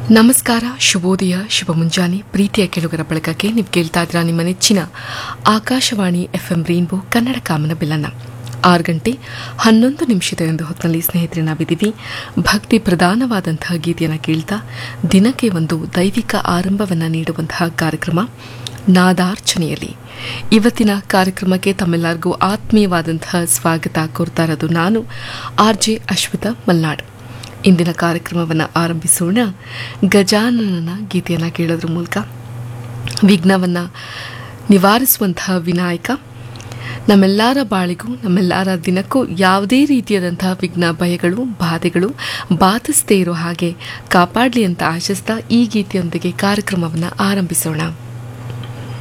ನಮಸ್ಕಾರ ಶುಭೋದಯ ಶುಭ ಮುಂಜಾನೆ ಪ್ರೀತಿಯ ಕೆಳುಗರ ಬಳಗಕ್ಕೆ ನೀವು ಕೇಳ್ತಾ ಇದ್ದೀರಾ ನಿಮ್ಮ ನೆಚ್ಚಿನ ಆಕಾಶವಾಣಿ ಎಫ್ಎಂ ರೈನ್ಬೋ ಕನ್ನಡ ಕಾಮನ ಬಿಲ್ಲನ್ನ ಆರು ಗಂಟೆ ಹನ್ನೊಂದು ನಿಮಿಷದ ಒಂದು ಹೊತ್ತಿನಲ್ಲಿ ಸ್ನೇಹಿತರೆ ನಾವಿದ್ದೀವಿ ಭಕ್ತಿ ಪ್ರಧಾನವಾದಂತಹ ಗೀತೆಯನ್ನು ಕೇಳ್ತಾ ದಿನಕ್ಕೆ ಒಂದು ದೈವಿಕ ಆರಂಭವನ್ನು ನೀಡುವಂತಹ ಕಾರ್ಯಕ್ರಮ ನಾದಾರ್ಚನೆಯಲ್ಲಿ ಇವತ್ತಿನ ಕಾರ್ಯಕ್ರಮಕ್ಕೆ ತಮ್ಮೆಲ್ಲರಿಗೂ ಆತ್ಮೀಯವಾದಂತಹ ಸ್ವಾಗತ ಕೋರ್ತಾ ಇರೋದು ನಾನು ಆರ್ ಜೆ ಅಶ್ವಿತಾ ಮಲ್ನಾಡ್ ಇಂದಿನ ಕಾರ್ಯಕ್ರಮವನ್ನು ಆರಂಭಿಸೋಣ ಗಜಾನನ ಗೀತೆಯನ್ನು ಕೇಳೋದ್ರ ಮೂಲಕ ವಿಘ್ನವನ್ನು ನಿವಾರಿಸುವಂತಹ ವಿನಾಯಕ ನಮ್ಮೆಲ್ಲರ ಬಾಳಿಗೂ ನಮ್ಮೆಲ್ಲರ ದಿನಕ್ಕೂ ಯಾವುದೇ ರೀತಿಯಾದಂತಹ ವಿಘ್ನ ಭಯಗಳು ಬಾಧೆಗಳು ಬಾಧಿಸದೇ ಇರೋ ಹಾಗೆ ಕಾಪಾಡಲಿ ಅಂತ ಆಶಿಸ್ತಾ ಈ ಗೀತೆಯೊಂದಿಗೆ ಕಾರ್ಯಕ್ರಮವನ್ನು ಆರಂಭಿಸೋಣ